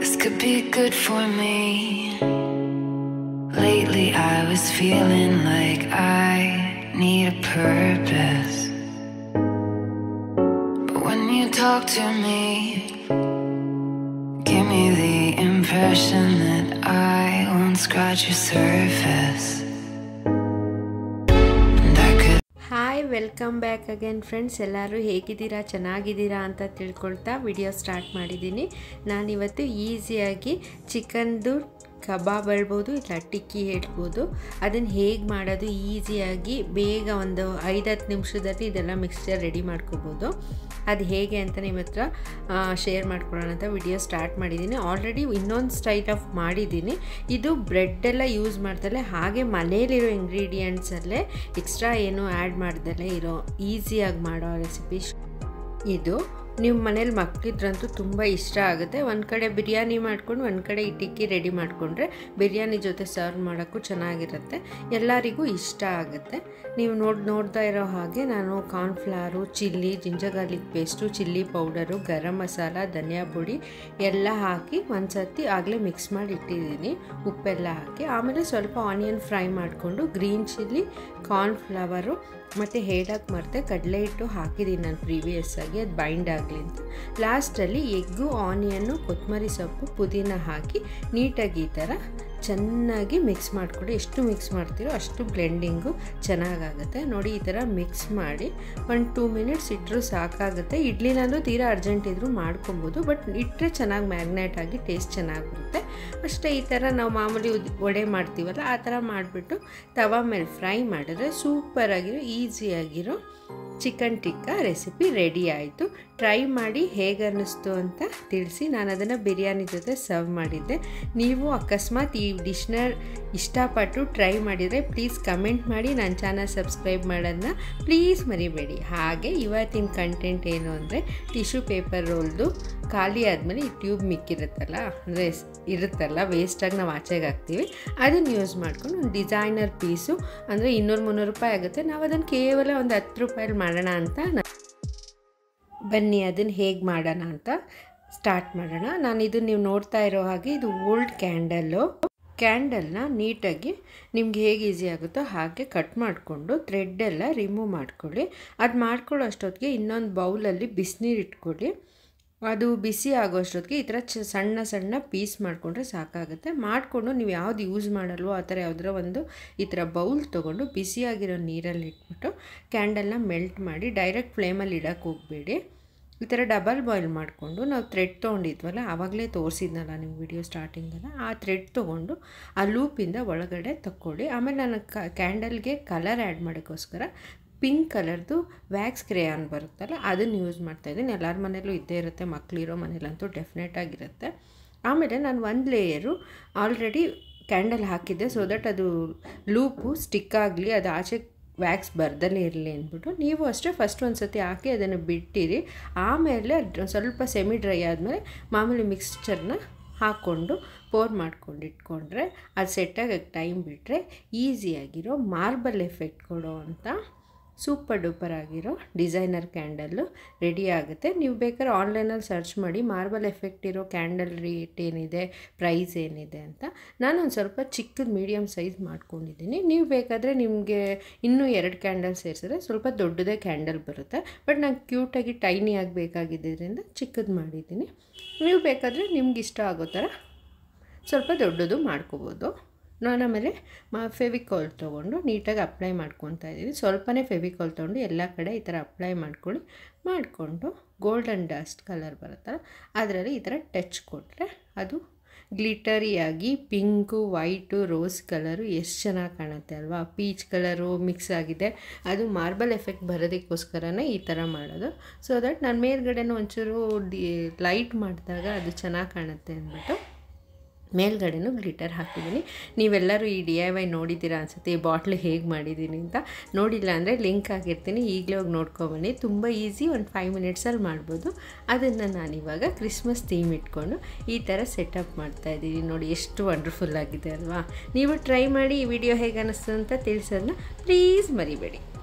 This could be good for me. Lately, I was feeling like I need a purpose. But when you talk to me, give me the impression that I won't scratch your surface. And I could. Hi welcome back again friends ಎಲ್ಲರೂ ಹೇಗಿದ್ದೀರಾ ಚೆನ್ನಾಗಿದ್ದೀರಾ ಅಂತ ತಿಳ್ಕೊಳ್ತಾ video start ಮಾಡಿದ್ದೀನಿ ನಾನಿವತ್ತು ಈಸಿಯಾಗಿ ಚಿಕನ್ದು ಕಬಾಬ್ ಹೇಳ್ಬೋದು ಇಲ್ಲ ಟಿಕ್ಕಿ ಹೇಳ್ಬೋದು ಅದನ್ನು ಹೇಗೆ ಮಾಡೋದು ಈಸಿಯಾಗಿ ಬೇಗ ಒಂದು ಐದು ಹತ್ತು ನಿಮಿಷದಲ್ಲಿ ಇದೆಲ್ಲ ಮಿಕ್ಸ್ಚರ್ ರೆಡಿ ಮಾಡ್ಕೋಬೋದು ಅದು ಹೇಗೆ ಅಂತ ನಿಮ್ಮ ಹತ್ರ ಶೇರ್ ಮಾಡ್ಕೊಳ್ಳೋಣ ಅಂತ ವಿಡಿಯೋ ಸ್ಟಾರ್ಟ್ ಮಾಡಿದ್ದೀನಿ ಆಲ್ರೆಡಿ ಇನ್ನೊಂದು ಸ್ಟೈಲ್ ಆಫ್ ಮಾಡಿದ್ದೀನಿ ಇದು ಬ್ರೆಡ್ ಎಲ್ಲ ಯೂಸ್ ಮಾಡ್ದಲೆ ಹಾಗೆ ಮನೇಲಿರೋ ಇಂಗ್ರೀಡಿಯೆಂಟ್ಸಲ್ಲೇ ಎಕ್ಸ್ಟ್ರಾ ಏನು ಆ್ಯಡ್ ಮಾಡ್ದಲೇ ಇರೋ ಈಸಿಯಾಗಿ ಮಾಡೋ ರೆಸಿಪಿ ಇದು ನೀವು ಮನೇಲಿ ಮಕ್ಕಳಿದ್ರಂತೂ ತುಂಬ ಇಷ್ಟ ಆಗುತ್ತೆ ಒಂದು ಕಡೆ ಬಿರಿಯಾನಿ ಮಾಡ್ಕೊಂಡು ಒಂದು ಕಡೆ ಈ ಟಿಕ್ಕಿ ರೆಡಿ ಮಾಡಿಕೊಂಡ್ರೆ ಬಿರಿಯಾನಿ ಜೊತೆ ಸರ್ವ್ ಮಾಡೋಕ್ಕೂ ಚೆನ್ನಾಗಿರುತ್ತೆ ಎಲ್ಲರಿಗೂ ಇಷ್ಟ ಆಗುತ್ತೆ ನೀವು ನೋಡಿ ನೋಡ್ತಾ ಇರೋ ಹಾಗೆ ನಾನು cornflour chilli ginger garlic paste chilli powder garam masala ಧನಿಯಾ ಪುಡಿ ಎಲ್ಲ ಹಾಕಿ ಒಂದು ಸರ್ತಿ ಆಗಲೇ ಮಿಕ್ಸ್ ಮಾಡಿ ಇಟ್ಟಿದ್ದೀನಿ ಉಪ್ಪೆಲ್ಲ ಹಾಕಿ ಆಮೇಲೆ ಸ್ವಲ್ಪ ಆನಿಯನ್ ಫ್ರೈ ಮಾಡಿಕೊಂಡು ಗ್ರೀನ್ ಚಿಲ್ಲಿ ಕಾರ್ನ್ಫ್ಲವರು ಮತ್ತು ಹೇಳಕ್ಕೆ ಮರ್ತೆ ಕಡಲೆ ಹಿಟ್ಟು ಹಾಕಿದ್ದೀನಿ ನಾನು ಪ್ರೀವಿಯಸ್ ಆಗಿ ಅದು ಬೈಂಡ್ ಆಗಲಿ ಅಂತ ಲಾಸ್ಟಲ್ಲಿ ಎಗ್ಗು ಆನಿಯನ್ನು ಕೊತ್ತಂಬರಿ ಸೊಪ್ಪು ಪುದೀನ ಹಾಕಿ ನೀಟಾಗಿ ಈ ಥರ ಚೆನ್ನಾಗಿ ಮಿಕ್ಸ್ ಮಾಡಿಕೊಡಿ ಎಷ್ಟು ಮಿಕ್ಸ್ ಮಾಡ್ತೀರೋ ಅಷ್ಟು ಬ್ಲೆಂಡಿಂಗು ಚೆನ್ನಾಗಾಗುತ್ತೆ ನೋಡಿ ಈ ಥರ ಮಿಕ್ಸ್ ಮಾಡಿ ಒಂದು ಟೂ ಮಿನಿಟ್ಸ್ ಇಟ್ಟರು ಸಾಕಾಗುತ್ತೆ ಇಡ್ಲಿನಾದ್ರೂ ತೀರಾ ಅರ್ಜೆಂಟ್ ಇದ್ದರೂ ಮಾಡ್ಕೊಬೋದು ಬಟ್ ಇಟ್ಟರೆ ಚೆನ್ನಾಗಿ ಮ್ಯಾಗ್ನೇಟ್ ಆಗಿ ಟೇಸ್ಟ್ ಚೆನ್ನಾಗಿ ಬರುತ್ತೆ ಅಷ್ಟೇ ಈ ಥರ ನಾವು ಮಾಮೂಲಿ ಉದ್ ವಡೆ ಮಾಡ್ತೀವಲ್ಲ ಆ ಥರ ಮಾಡಿಬಿಟ್ಟು ತವಾ ಮೇಲೆ ಫ್ರೈ ಮಾಡಿದ್ರೆ ಸೂಪರಾಗಿರೋ ಈಸಿಯಾಗಿರೋ ಚಿಕನ್ ಟಿಕ್ಕಾ ರೆಸಿಪಿ ರೆಡಿ ಆಯಿತು ಟ್ರೈ ಮಾಡಿ ಹೇಗೆ ಅನ್ನಿಸ್ತು ಅಂತ ತಿಳಿಸಿ ನಾನು ಅದನ್ನು ಬಿರಿಯಾನಿ ಜೊತೆ ಸರ್ವ್ ಮಾಡಿದ್ದೆ ನೀವು ಅಕಸ್ಮಾತ್ ಈ ಡಿಶ್ನ ಇಷ್ಟಪಟ್ಟು ಟ್ರೈ ಮಾಡಿದರೆ ಪ್ಲೀಸ್ ಕಮೆಂಟ್ ಮಾಡಿ ನನ್ನ ಚಾನಲ್ ಸಬ್ಸ್ಕ್ರೈಬ್ ಮಾಡೋದನ್ನ ಪ್ಲೀಸ್ ಮರಿಬೇಡಿ ಹಾಗೆ ಇವತ್ತಿನ ಕಂಟೆಂಟ್ ಏನು ಅಂದರೆ ಟಿಶ್ಯೂ ಪೇಪರ್ ರೋಲ್ದು ಖಾಲಿ ಆದಮೇಲೆ ಈ ಟ್ಯೂಬ್ ಮಿಕ್ಕಿರುತ್ತಲ್ಲ ಅಂದರೆ ಇರುತ್ತಲ್ಲ ವೇಸ್ಟಾಗಿ ನಾವು ಆಚೆಗೆ ಹಾಕ್ತೀವಿ ಅದನ್ನು ಯೂಸ್ ಮಾಡ್ಕೊಂಡು ಒಂದು ಡಿಸೈನರ್ ಪೀಸು ಅಂದರೆ ಇನ್ನೂರು ಮುನ್ನೂರು ರೂಪಾಯಿ ಆಗುತ್ತೆ ನಾವು ಅದನ್ನು ಕೇವಲ ಒಂದು ಹತ್ತು ರೂಪಾಯಲ್ಲಿ ಮಾಡೋಣ ಅಂತ ಬನ್ನಿ ಅದನ್ನು ಹೇಗೆ ಮಾಡೋಣ ಅಂತ ಸ್ಟಾರ್ಟ್ ಮಾಡೋಣ ನಾನು ಇದು ನೀವು ನೋಡ್ತಾ ಇರೋ ಹಾಗೆ ಇದು ಓಲ್ಡ್ ಕ್ಯಾಂಡಲ್ಲು ಕ್ಯಾಂಡಲ್ನ ನೀಟಾಗಿ ನಿಮ್ಗೆ ಹೇಗೆ ಈಸಿ ಆಗುತ್ತೋ ಹಾಗೆ ಕಟ್ ಮಾಡಿಕೊಂಡು ಥ್ರೆಡ್ಡೆಲ್ಲ ರಿಮೂವ್ ಮಾಡ್ಕೊಳ್ಳಿ ಅದು ಮಾಡ್ಕೊಳ್ಳೋ ಅಷ್ಟೊತ್ತಿಗೆ ಇನ್ನೊಂದು ಬೌಲಲ್ಲಿ ಬಿಸಿನೀರು ಇಟ್ಕೊಳ್ಳಿ ಅದು ಬಿಸಿ ಆಗೋ ಅಷ್ಟೊತ್ತಿಗೆ ಈ ಥರ ಚ ಸಣ್ಣ ಸಣ್ಣ ಪೀಸ್ ಮಾಡಿಕೊಂಡ್ರೆ ಸಾಕಾಗುತ್ತೆ ಮಾಡಿಕೊಂಡು ನೀವು ಯಾವ್ದು ಯೂಸ್ ಮಾಡಲ್ವೋ ಆ ಥರ ಯಾವುದರ ಒಂದು ಈ ಥರ ಬೌಲ್ ತೊಗೊಂಡು ಬಿಸಿಯಾಗಿರೋ ನೀರಲ್ಲಿ ಇಟ್ಬಿಟ್ಟು ಕ್ಯಾಂಡಲ್ನ ಮೆಲ್ಟ್ ಮಾಡಿ ಡೈರೆಕ್ಟ್ ಫ್ಲೇಮಲ್ಲಿ ಇಡೋಕ್ಕೆ ಹೋಗಬೇಡಿ ಈ ಥರ ಡಬಲ್ ಬಾಯ್ಲ್ ಮಾಡಿಕೊಂಡು ನಾವು ಥ್ರೆಡ್ ತೊಗೊಂಡಿದ್ವಲ್ಲ ಆವಾಗಲೇ ತೋರಿಸಿದ್ನಲ್ಲ ನಿಮ್ಮ ವಿಡಿಯೋ ಸ್ಟಾರ್ಟಿಂಗಲ್ಲ ಆ ಥ್ರೆಡ್ ತೊಗೊಂಡು ಆ ಲೂಪಿಂದ ಒಳಗಡೆ ತಕ್ಕೊಳ್ಳಿ ಆಮೇಲೆ ನಾನು ಕ ಕ್ಯಾಂಡಲ್ಗೆ ಕಲರ್ ಆ್ಯಡ್ ಮಾಡೋಕ್ಕೋಸ್ಕರ ಪಿಂಕ್ ಕಲರ್ದು ವ್ಯಾಕ್ಸ್ ಕ್ರೇಯಾನ್ ಬರುತ್ತಲ್ಲ ಅದನ್ನು ಯೂಸ್ ಮಾಡ್ತಾಯಿದ್ದೀನಿ ಎಲ್ಲರ ಮನೇಲೂ ಇದ್ದೇ ಇರುತ್ತೆ ಮಕ್ಕಳಿರೋ ಮನೇಲಂತೂ ಡೆಫಿನೆಟ್ ಆಗಿರುತ್ತೆ ಆಮೇಲೆ ನಾನು ಒಂದು ಲೇಯರು ಆಲ್ರೆಡಿ ಕ್ಯಾಂಡಲ್ ಹಾಕಿದ್ದೆ ಸೊ ದಟ್ ಅದು ಲೂಪು ಸ್ಟಿಕ್ ಆಗಲಿ ಅದು ಆಚೆ ವ್ಯಾಕ್ಸ್ ಬರ್ದಲ್ಲೇ ಇರಲಿ ಅಂದ್ಬಿಟ್ಟು ನೀವು ಅಷ್ಟೇ ಫಸ್ಟ್ ಒಂದು ಸತಿ ಹಾಕಿ ಅದನ್ನು ಬಿಟ್ಟಿರಿ ಆಮೇಲೆ ಅದು ಸ್ವಲ್ಪ ಸೆಮಿ ಡ್ರೈ ಆದಮೇಲೆ ಮಾಮೂಲಿ ಮಿಕ್ಸ್ಚರ್ನ ಹಾಕ್ಕೊಂಡು ಪೋರ್ ಮಾಡ್ಕೊಂಡು ಇಟ್ಕೊಂಡ್ರೆ ಅದು ಸೆಟ್ಟಾಗಕ್ಕೆ ಟೈಮ್ ಬಿಟ್ಟರೆ ಈಸಿಯಾಗಿರೋ ಮಾರ್ಬಲ್ ಎಫೆಕ್ಟ್ ಕೊಡೋ ಅಂತ ಸೂಪರ್ ಡೂಪರ್ ಆಗಿರೋ ಡಿಸೈನರ್ ಕ್ಯಾಂಡಲ್ಲು ರೆಡಿ ಆಗುತ್ತೆ ನೀವು ಬೇಕಾದ್ರೆ ಆನ್ಲೈನಲ್ಲಿ ಸರ್ಚ್ ಮಾಡಿ ಮಾರ್ಬಲ್ ಎಫೆಕ್ಟ್ ಇರೋ ಕ್ಯಾಂಡಲ್ ರೇಟ್ ಏನಿದೆ ಪ್ರೈಸ್ ಏನಿದೆ ಅಂತ ನಾನು ಒಂದು ಸ್ವಲ್ಪ ಚಿಕ್ಕದು ಮೀಡಿಯಮ್ ಸೈಜ್ ಮಾಡ್ಕೊಂಡಿದ್ದೀನಿ ನೀವು ಬೇಕಾದರೆ ನಿಮಗೆ ಇನ್ನೂ ಎರಡು ಕ್ಯಾಂಡಲ್ ಸೇರಿಸಿದ್ರೆ ಸ್ವಲ್ಪ ದೊಡ್ಡದೇ ಕ್ಯಾಂಡಲ್ ಬರುತ್ತೆ ಬಟ್ ನಂಗೆ ಕ್ಯೂಟಾಗಿ ಟೈನಿ ಆಗಬೇಕಾಗಿದ್ದರಿಂದ ಚಿಕ್ಕದು ಮಾಡಿದ್ದೀನಿ ನೀವು ಬೇಕಾದರೆ ನಿಮ್ಗೆ ಇಷ್ಟ ಆಗೋ ಥರ ಸ್ವಲ್ಪ ದೊಡ್ಡದು ಮಾಡ್ಕೋಬೋದು ನಾನು ಆಮೇಲೆ ಮಾ ಫೆವಿಕಾಲ್ ತೊಗೊಂಡು ನೀಟಾಗಿ ಅಪ್ಲೈ ಮಾಡ್ಕೊತಾ ಇದ್ದೀನಿ ಸ್ವಲ್ಪನೇ ಫೆವಿಕಾಲ್ ತೊಗೊಂಡು ಎಲ್ಲ ಕಡೆ ಈ ಥರ ಅಪ್ಲೈ ಮಾಡ್ಕೊಳ್ಳಿ ಮಾಡಿಕೊಂಡು ಗೋಲ್ಡನ್ ಡಸ್ಟ್ ಕಲರ್ ಬರುತ್ತಲ್ಲ ಅದರಲ್ಲಿ ಈ ಥರ ಟಚ್ ಕೊಟ್ಟರೆ ಅದು ಗ್ಲಿಟರಿಯಾಗಿ ಪಿಂಕು ವೈಟು ರೋಸ್ ಕಲರು ಎಷ್ಟು ಚೆನ್ನಾಗಿ ಕಾಣುತ್ತೆ ಅಲ್ವಾ ಪೀಚ್ ಕಲರು ಮಿಕ್ಸ್ ಆಗಿದೆ ಅದು ಮಾರ್ಬಲ್ ಎಫೆಕ್ಟ್ ಬರೋದಕ್ಕೋಸ್ಕರನೇ ಈ ಥರ ಮಾಡೋದು ಸೊ ದಟ್ ನಾನು ಮೇಲ್ಗಡೆನೂ ಒಂಚೂರು ಡಿ ಲೈಟ್ ಮಾಡಿದಾಗ ಅದು ಚೆನ್ನಾಗಿ ಕಾಣುತ್ತೆ ಅಂದ್ಬಿಟ್ಟು ಮೇಲ್ಗಡೆನೂ ಗ್ಲಿಟರ್ ಹಾಕಿದ್ದೀನಿ ನೀವೆಲ್ಲರೂ ಈ ಡಿ ಐ ವೈ ನೋಡಿದ್ದೀರಾ ಅನ್ಸುತ್ತೆ ಈ ಬಾಟ್ಲ್ ಹೇಗೆ ಮಾಡಿದ್ದೀನಿ ಅಂತ ನೋಡಿಲ್ಲ ಅಂದರೆ ಲಿಂಕ್ ಆಗಿರ್ತೀನಿ ಈಗಲೇ ಹೋಗಿ ನೋಡ್ಕೊಬನ್ನಿ ತುಂಬ ಈಸಿ ಒಂದು ಫೈವ್ ಮಿನಿಟ್ಸಲ್ಲಿ ಮಾಡ್ಬೋದು ಅದನ್ನು ನಾನಿವಾಗ ಕ್ರಿಸ್ಮಸ್ ಥೀಮ್ ಇಟ್ಕೊಂಡು ಈ ಥರ ಸೆಟಪ್ ಮಾಡ್ತಾಯಿದ್ದೀನಿ ನೋಡಿ ಎಷ್ಟು ವಂಡರ್ಫುಲ್ ಆಗಿದೆ ಅಲ್ವಾ ನೀವು ಟ್ರೈ ಮಾಡಿ ಈ ವಿಡಿಯೋ ಹೇಗೆ ಅನ್ನಿಸ್ತು ಅಂತ ತಿಳಿಸೋದನ್ನ ಪ್ಲೀಸ್ ಮರಿಬೇಡಿ